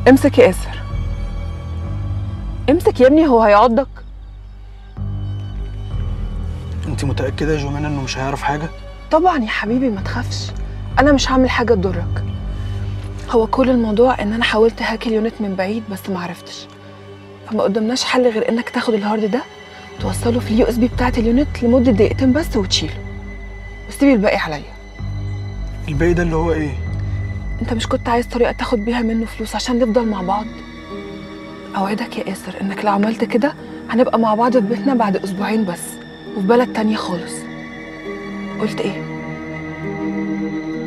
امسك يا اسر امسك يا ابني هو هيعضك انت متاكده يا جمانه انه مش هيعرف حاجه طبعا يا حبيبي ما تخافش انا مش هعمل حاجه تضرك هو كل الموضوع ان انا حاولت هاك اليونت من بعيد بس ما عرفتش فما قدامناش حل غير انك تاخد الهارد ده توصله في اليو اس بي بتاعه اليونت لمده دقيقتين بس وتشيله وسيب الباقي عليا الباقي ده اللي هو ايه انت مش كنت عايز طريقه تاخد بيها منه فلوس عشان نفضل مع بعض اوعدك يا اسر انك لو عملت كده هنبقى مع بعض في بيتنا بعد اسبوعين بس وفي بلد تانية خالص قلت ايه